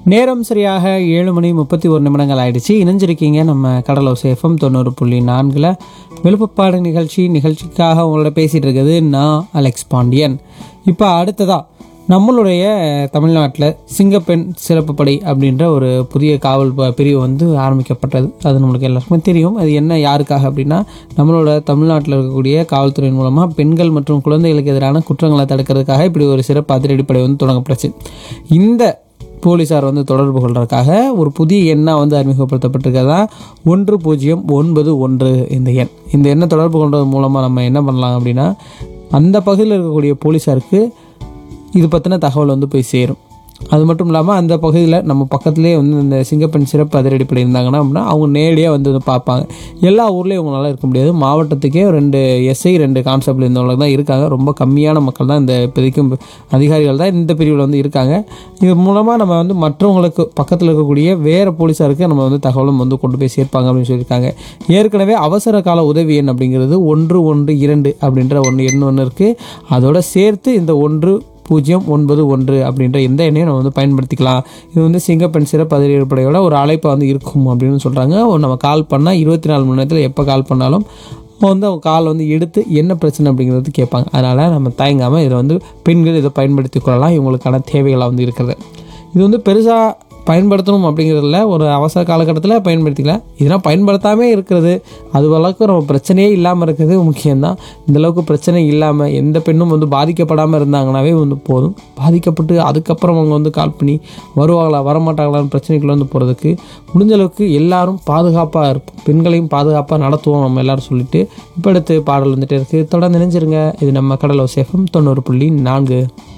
நேரம் சரியாக ஏழு மணி முப்பத்தி ஒரு நிமிடங்கள் ஆயிடுச்சு இணைஞ்சிருக்கீங்க நம்ம கடலோசை எஃப்எம் தொண்ணூறு புள்ளி நான்கில் விழுப்புப்பாடு நிகழ்ச்சி நிகழ்ச்சிக்காக உங்களோட பேசிகிட்டு இருக்குது நான் அலெக்ஸ் பாண்டியன் இப்போ அடுத்ததா நம்மளுடைய தமிழ்நாட்டில் சிங்கப்பெண் சிறப்பு படை அப்படின்ற ஒரு புதிய காவல் ப- பிரிவு வந்து ஆரம்பிக்கப்பட்டது அது நம்மளுக்கு எல்லாருக்குமே தெரியும் அது என்ன யாருக்காக அப்படின்னா நம்மளோட தமிழ்நாட்டில் இருக்கக்கூடிய காவல்துறையின் மூலமாக பெண்கள் மற்றும் குழந்தைகளுக்கு எதிரான குற்றங்களை தடுக்கிறதுக்காக இப்படி ஒரு சிறப்பு அதிரடிப்படை வந்து தொடங்கப்பட்டுச்சு இந்த போலீஸார் வந்து தொடர்பு கொள்றதுக்காக ஒரு புதிய எண்ணாக வந்து அறிமுகப்படுத்தப்பட்டிருக்கிறதா ஒன்று பூஜ்ஜியம் ஒன்பது ஒன்று இந்த எண் இந்த எண்ணை தொடர்பு கொள்றது மூலமாக நம்ம என்ன பண்ணலாம் அப்படின்னா அந்த பகுதியில் இருக்கக்கூடிய போலீஸாருக்கு இது பற்றின தகவல் வந்து போய் சேரும் அது மட்டும் இல்லாமல் அந்த பகுதியில் நம்ம பக்கத்துலேயே வந்து இந்த சிங்கப்பெண் சிறப்பு அதிரடிப்படை இருந்தாங்கன்னா அப்படின்னா அவங்க நேரடியாக வந்து வந்து பார்ப்பாங்க எல்லா ஊர்லேயும் அவங்களால இருக்க முடியாது மாவட்டத்துக்கே ரெண்டு எஸ்ஐ ரெண்டு கான்ஸ்டபிள் இருந்தவங்க தான் இருக்காங்க ரொம்ப கம்மியான மக்கள் தான் இந்த இப்போதைக்கும் அதிகாரிகள் தான் இந்த பிரிவில் வந்து இருக்காங்க இது மூலமாக நம்ம வந்து மற்றவங்களுக்கு பக்கத்தில் இருக்கக்கூடிய வேறு போலீஸாருக்கு நம்ம வந்து தகவலும் வந்து கொண்டு போய் சேர்ப்பாங்க அப்படின்னு சொல்லியிருக்காங்க ஏற்கனவே அவசர கால உதவி எண் அப்படிங்கிறது ஒன்று ஒன்று இரண்டு அப்படின்ற ஒன்று எண் ஒன்று இருக்குது அதோட சேர்த்து இந்த ஒன்று பூஜ்ஜியம் ஒன்பது ஒன்று அப்படின்ற எந்த எண்ணையும் நம்ம வந்து பயன்படுத்திக்கலாம் இது வந்து சிங்கப்பெண் சிறப்பு அதிரடிப்படையோட ஒரு அழைப்பாக வந்து இருக்கும் அப்படின்னு சொல்கிறாங்க நம்ம கால் பண்ணால் இருபத்தி நாலு மணி நேரத்தில் எப்போ கால் பண்ணாலும் வந்து அவங்க கால் வந்து எடுத்து என்ன பிரச்சனை அப்படிங்கிறது கேட்பாங்க அதனால் நம்ம தயங்காமல் இதில் வந்து பெண்கள் இதை பயன்படுத்தி கொள்ளலாம் இவங்களுக்கான தேவைகளாக வந்து இருக்கிறது இது வந்து பெருசாக பயன்படுத்தணும் அப்படிங்கிறதுல ஒரு அவசர காலகட்டத்தில் பயன்படுத்திக்கலாம் இதெல்லாம் பயன்படுத்தாமே இருக்கிறது அது அளவுக்கு நம்ம பிரச்சனையே இல்லாமல் இருக்கிறது முக்கியம்தான் இந்த அளவுக்கு பிரச்சனை இல்லாமல் எந்த பெண்ணும் வந்து பாதிக்கப்படாமல் இருந்தாங்கனாவே வந்து போதும் பாதிக்கப்பட்டு அதுக்கப்புறம் அவங்க வந்து கால் பண்ணி வருவாங்களா வரமாட்டாங்களான்னு பிரச்சனைக்குள்ள வந்து போகிறதுக்கு முடிஞ்ச அளவுக்கு எல்லாரும் பாதுகாப்பாக இருப்போம் பெண்களையும் பாதுகாப்பாக நடத்துவோம் நம்ம எல்லாரும் சொல்லிட்டு இப்போ அடுத்து பாடல் வந்துட்டு இருக்குது தொடர்ந்து நினைஞ்சிருங்க இது நம்ம கடலோ சேஃபம் தொண்ணூறு புள்ளி நான்கு